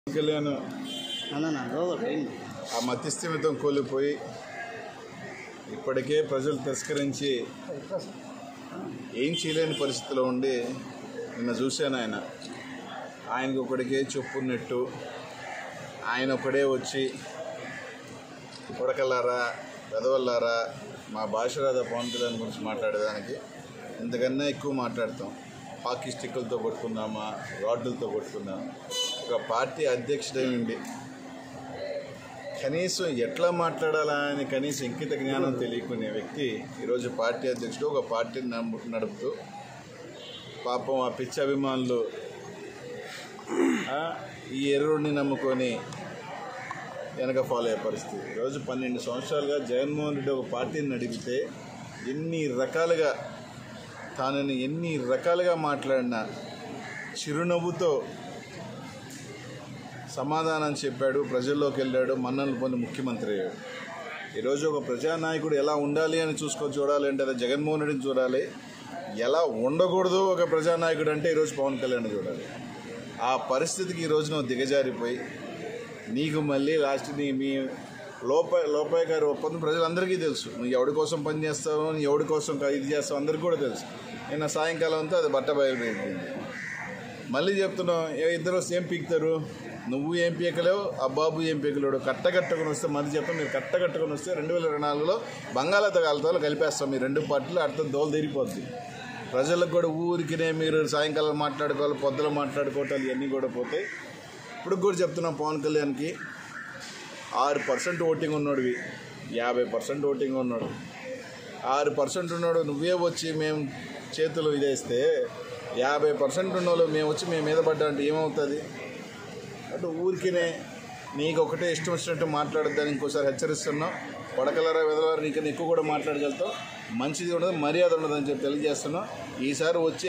కళ్యాణ్ అన్న లోపల పోయింది ఆ మధ్యస్థిమితం కోల్పోయి ఇప్పటికే ప్రజలు తిరస్కరించి ఏం చేయలేని పరిస్థితిలో ఉండి నిన్న చూశాను ఆయన ఆయనకి ఒకడికే చెప్పున్నట్టు ఆయన ఒకడే వచ్చి కొడకల్లారా వెదవల్లారా మా భాష రాదా పవన్ కళ్యాణ్ గురించి మాట్లాడేదానికి ఇంతకన్నా ఎక్కువ మాట్లాడతాం హాకీ స్టిక్కులతో కొట్టుకుందామా రాడ్డులతో కొట్టుకుందాం ఒక పార్టీ అధ్యక్షుడై ఉండి కనీసం ఎట్లా మాట్లాడాలా అని కనీసం ఇంకిత జ్ఞానం తెలియకునే వ్యక్తి ఈరోజు పార్టీ అధ్యక్షుడు ఒక పార్టీని నమ్ము- నడుపుతూ పాపం ఆ పిచ్చి అభిమానులు ఆ, ఈ ఎర్రుడిని నమ్ముకొని వెనక ఫాలో అయ్యే పరిస్థితి ఈరోజు పన్నెండు సంవత్సరాలుగా జగన్మోహన్ రెడ్డి ఒక పార్టీని నడిపితే ఎన్ని రకాలుగా తానని ఎన్ని రకాలుగా మాట్లాడినా చిరునవ్వుతో సమాధానం చెప్పాడు ప్రజల్లోకి వెళ్ళాడు మన్నలు పొంది ముఖ్యమంత్రి అయ్యాడు ఈరోజు ఒక ప్రజానాయకుడు ఎలా ఉండాలి అని చూసుకొని చూడాలి అంటే అది జగన్మోహన్ రెడ్డిని చూడాలి ఎలా ఉండకూడదు ఒక ప్రజానాయకుడు అంటే ఈరోజు పవన్ కళ్యాణ్ చూడాలి ఆ పరిస్థితికి ఈరోజు నువ్వు దిగజారిపోయి నీకు మళ్ళీ లాస్ట్ నీ మీ లోప లోపాయ గారి ఒప్పందం ప్రజలందరికీ తెలుసు నువ్వు ఎవడి కోసం పని చేస్తావు నువ్వు ఎవడి కోసం ఇది చేస్తావు అందరికీ కూడా తెలుసు నిన్న సాయంకాలం అంతా అది బట్ట బయలుదేరింది మళ్ళీ చెప్తున్నాం ఏ ఇద్దరు ఏం పీకుతారు నువ్వు ఏం పీకలేవు ఆ బాబు ఏం పీకలేడు కట్టగట్టుకుని వస్తే మళ్ళీ చెప్తాం మీరు కట్టగట్టుకుని వస్తే రెండు వేల ఇరవై నాలుగులో బంగాళాఖాతాలు కలిపేస్తాం మీ రెండు పార్టీలు అర్థం దోలు తీరిపోద్ది ప్రజలకు కూడా ఊరికినే మీరు సాయంకాలం మాట్లాడుకోవాలి పొద్దున మాట్లాడుకోవటాలు ఇవన్నీ కూడా పోతాయి ఇప్పుడు కూడా చెప్తున్నాం పవన్ కళ్యాణ్కి ఆరు పర్సెంట్ ఓటింగ్ ఉన్నాడువి యాభై పర్సెంట్ ఓటింగ్ ఉన్నాడు ఆరు పర్సెంట్ ఉన్నాడు నువ్వే వచ్చి మేము చేతులు ఇదేస్తే యాభై పర్సెంట్ ఉన్నోళ్ళు మేము వచ్చి మేము మీద పడ్డా అంటే ఏమవుతుంది అటు ఊరికినే నీకు ఒకటే ఇష్టం వచ్చినట్టు మాట్లాడద్దని ఇంకోసారి హెచ్చరిస్తున్నాం పడకలరా వెదలరా నీకన్నా ఎక్కువ కూడా మాట్లాడగలుగుతాం మంచిది ఉండదు మర్యాద ఉండదని చెప్పి తెలియజేస్తున్నాం ఈసారి వచ్చి